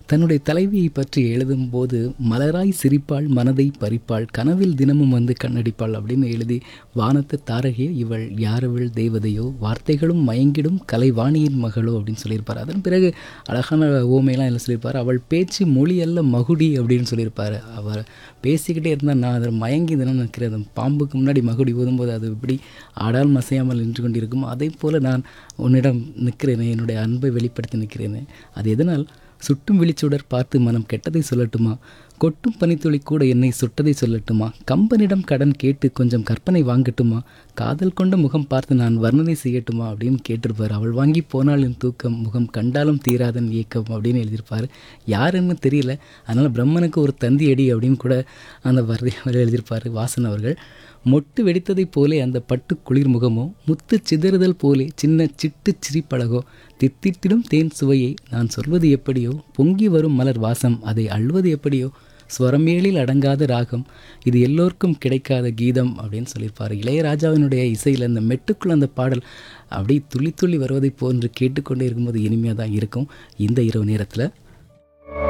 தன்னுடைய தலைவியை பற்றி எழுதும்போது மலராய் சிரிப்பாள் மனதை பறிப்பாள் கனவில் தினமும் வந்து கண்ணடிப்பாள் அப்படின்னு எழுதி வானத்து தாரகையோ இவள் யாரவள் தேவதையோ வார்த்தைகளும் மயங்கிடும் கலைவாணியின் மகளோ அப்படின்னு சொல்லியிருப்பார் அதன் பிறகு அழகான ஓமையெல்லாம் என்ன சொல்லியிருப்பார் அவள் பேச்சு மொழி அல்ல மகுடி அப்படின்னு சொல்லியிருப்பார் அவர் பேசிக்கிட்டே இருந்தால் நான் அதில் மயங்கி தினம் நிற்கிறேன் அந்த பாம்புக்கு முன்னாடி மகுடி ஊதும்போது அது எப்படி ஆடால் மசையாமல் நின்று கொண்டிருக்கும் அதே போல் நான் உன்னிடம் நிற்கிறேனே என்னுடைய அன்பை வெளிப்படுத்தி நிற்கிறேனே அது எதனால் சுட்டும் விழிச்சுடர் பார்த்து மனம் கெட்டதை சொல்லட்டுமா கொட்டும் பனித்துளி கூட என்னை சுட்டதை சொல்லட்டுமா கம்பனிடம் கடன் கேட்டு கொஞ்சம் கற்பனை வாங்கட்டுமா காதல் கொண்ட முகம் பார்த்து நான் வர்ணனை செய்யட்டுமா அப்படின்னு கேட்டிருப்பார் அவள் வாங்கி போனால் என் தூக்கம் முகம் கண்டாலும் தீராதன் ஏக்கம் அப்படின்னு எழுதியிருப்பார் யாருன்னு தெரியல அதனால் பிரம்மனுக்கு ஒரு தந்தி அடி அப்படின்னு கூட அந்த வரி எழுதியிருப்பார் வாசன் அவர்கள் மொட்டு வெடித்ததைப் போலே அந்த பட்டு குளிர் முகமோ முத்து சிதறுதல் போலே சின்ன சிட்டு சிரிப்பழகோ தித்தித்திடும் தேன் சுவையை நான் சொல்வது எப்படியோ பொங்கி வரும் மலர் வாசம் அதை அள்வது எப்படியோ ஸ்வரமேளில் அடங்காத ராகம் இது எல்லோருக்கும் கிடைக்காத கீதம் அப்படின்னு சொல்லியிருப்பார் இளையராஜாவினுடைய இசையில் அந்த மெட்டுக்குள்ள அந்த பாடல் அப்படி துள்ளி துள்ளி வருவதை போன்று கேட்டுக்கொண்டே இருக்கும்போது இனிமையாக தான் இருக்கும் இந்த இரவு நேரத்தில்